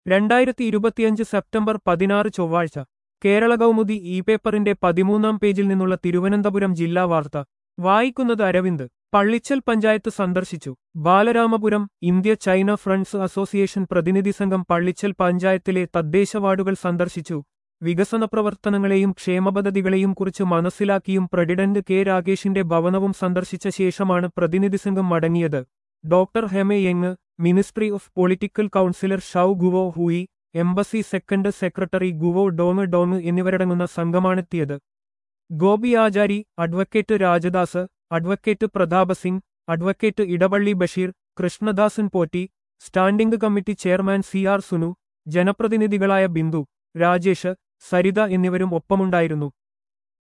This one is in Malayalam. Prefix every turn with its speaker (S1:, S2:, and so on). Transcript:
S1: രണ്ടായിരത്തി ഇരുപത്തിയഞ്ച് സെപ്റ്റംബർ പതിനാറ് ചൊവ്വാഴ്ച കേരള കൗമുദി ഇ പേപ്പറിന്റെ പതിമൂന്നാം പേജിൽ നിന്നുള്ള തിരുവനന്തപുരം ജില്ലാ വാർത്ത വായിക്കുന്നത് അരവിന്ദ് പള്ളിച്ചൽ പഞ്ചായത്ത് സന്ദർശിച്ചു Balaramapuram India China friends association പ്രതിനിധി സംഘം പള്ളിച്ചൽ പഞ്ചായത്തിലെ തദ്ദേശ വാർഡുകൾ സന്ദർശിച്ചു വികസന പ്രവർത്തനങ്ങളെയും ക്ഷേമപദ്ധതികളെയും കുറിച്ച് മനസ്സിലാക്കിയും പ്രസിഡന്റ് കെ രാകേഷിന്റെ ഭവനവും സന്ദർശിച്ച ശേഷമാണ് പ്രതിനിധി സംഘം മടങ്ങിയത് doctor Hemei Yeng ministry of political counsellor Zhou Guo Hui embassy second secretary Guo Dong Dong എന്നിവരടങ്ങുന്ന സംഘമാണെത്തിയത് Gopi Achari advocate Rajadas advocate Prathapa Singh advocate Edavally Basheer Krishnadasan Potti standing committee chairman C R Sunu ജനപ്രതിനിധികളായ ബിന്ദു രാജേഷ് സരിത എന്നിവരും ഒപ്പമുണ്ടായിരുന്നു